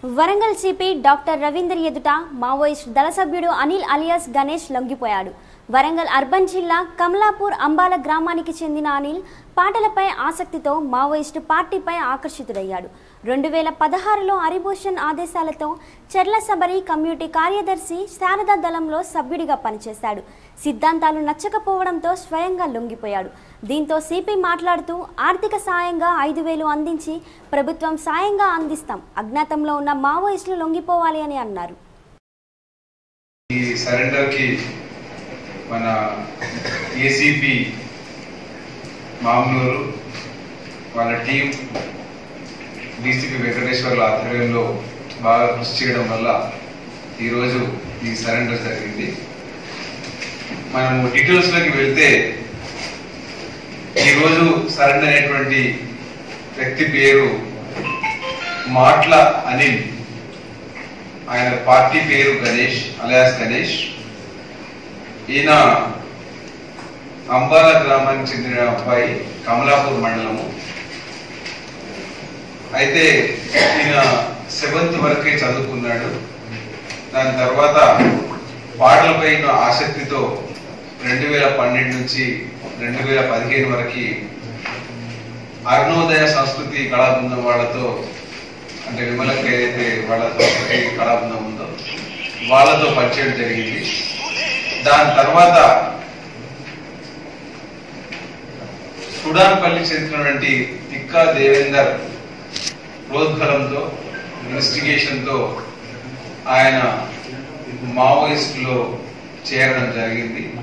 Warangal CP doctor Ravinder ఎదుట Maoist దళ సభ్యుడు అనిల్ అలియాస్ గణేష్ లొంగిపోయాడు వరంగల్ అర్బన్ జిల్లా కమలాపూర్ అంబాల గ్రామానికి చెందిన అనిల్ పాటలపై ఆసక్తితో మావోయిస్టు పార్టీపై ఆకర్షితుడయ్యాడు రెండు వేల పదహారులో హరిభూషణ్ ఆదేశాలతో చెర్ల సబరి కమ్యూనిటీ కార్యదర్శి శారదా దళంలో సభ్యుడిగా పనిచేశాడు సిద్ధాంతాలు నచ్చకపోవడంతో స్వయంగా లొంగిపోయాడు దీంతో సిపి మాట్లాడుతూ ఆర్థిక సాయంగా ఐదు వేలు అందించి ప్రభుత్వం సాయంగా అందిస్తాం అజ్ఞాతంలో ఉన్న మావోయిస్టులు లొంగిపోవాలి అని అన్నారు ఈ సరెండర్ కి మన ఏసీపీ మామూలు వాళ్ళ టీం డీసీపీ వెంకటేశ్వర్ల ఆధ్వర్యంలో బాగా కృషి చేయడం వల్ల ఈరోజు ఈ సరెండర్ జరిగింది మనం డీటెయిల్స్లోకి వెళ్తే ఈరోజు సరెండర్ అయినటువంటి వ్యక్తి పేరు మాట్ల అనిల్ ఆయన పార్టీ పేరు గణేష్ అలియాస్ గణేష్ ఈయన అంబాల గ్రామానికి చెందిన అబ్బాయి కమలాపూర్ మండలము అయితే ఈయన సెవెంత్ వరకే చదువుకున్నాడు దాని తర్వాత పాటలపై ఉన్న ఆసక్తితో రెండు వేల పన్నెండు నుంచి రెండు వేల పదిహేను వరకు అరుణోదయ సంస్కృతి కళాబృందం వాళ్ళతో అంటే విమలకి ఏదైతే వాళ్ళ సంస్కృతి కళాబృందం ఉందో వాళ్ళతో పనిచేయడం జరిగింది దాని తర్వాత సుడాన్పల్లికి చెందినటువంటి తిక్కా దేవేందర్ ప్రోద్బలంతో ఇన్వెస్టిగేషన్తో ఆయన మావోయిస్టులో చేరడం జరిగింది